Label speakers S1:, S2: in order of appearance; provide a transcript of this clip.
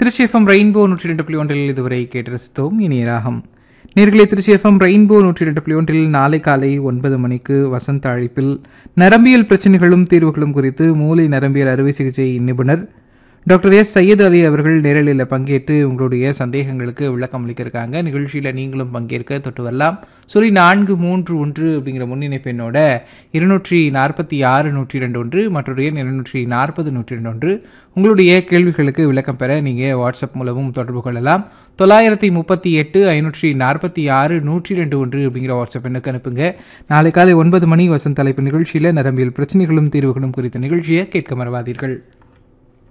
S1: Trichy FM rainbow நூற்றி ரெண்டு புள்ளி ஒன்றில் இதுவரை கேட்டு ரசித்தோம் இனிய ராகம் நேர்களை திருச்சி எஃப்எம் ரெயின்போ நூற்றி ரெண்டு புள்ளி ஒன்றில் நாளை காலை ஒன்பது மணிக்கு வசந்த அழைப்பில் நரம்பியல் பிரச்சனைகளும் தீர்வுகளும் குறித்து மூளை நரம்பியல் அறுவை சிகிச்சை நிபுணர் டாக்டர் எஸ் சையத் அலி அவர்கள் நேரலையில் பங்கேற்று உங்களுடைய சந்தேகங்களுக்கு விளக்கம் அளிக்க இருக்காங்க நிகழ்ச்சியில் நீங்களும் பங்கேற்க தொட்டு வரலாம் சொல்லி நான்கு மூன்று ஒன்று அப்படிங்கிற முன்னிணைப்பு எண்ணோட இருநூற்றி நாற்பத்தி ஆறு நூற்றி ரெண்டு ஒன்று மற்றொரு எண் இருநூற்றி நாற்பது நூற்றி ரெண்டு ஒன்று உங்களுடைய கேள்விகளுக்கு விளக்கம் பெற நீங்கள் வாட்ஸ்அப் மூலமும் தொடர்பு கொள்ளலாம் தொள்ளாயிரத்தி முப்பத்தி எட்டு ஐநூற்றி நாற்பத்தி ஆறு நூற்றி ரெண்டு ஒன்று அப்படிங்கிற வாட்ஸ்அப் எண்ணுக்கு அனுப்புங்க நாளை காலை ஒன்பது மணி வசந்த தலைப்பு நிகழ்ச்சியில் நரம்பியல் பிரச்சனைகளும் தீர்வுகளும் குறித்த நிகழ்ச்சியை கேட்க மறவாதீர்கள்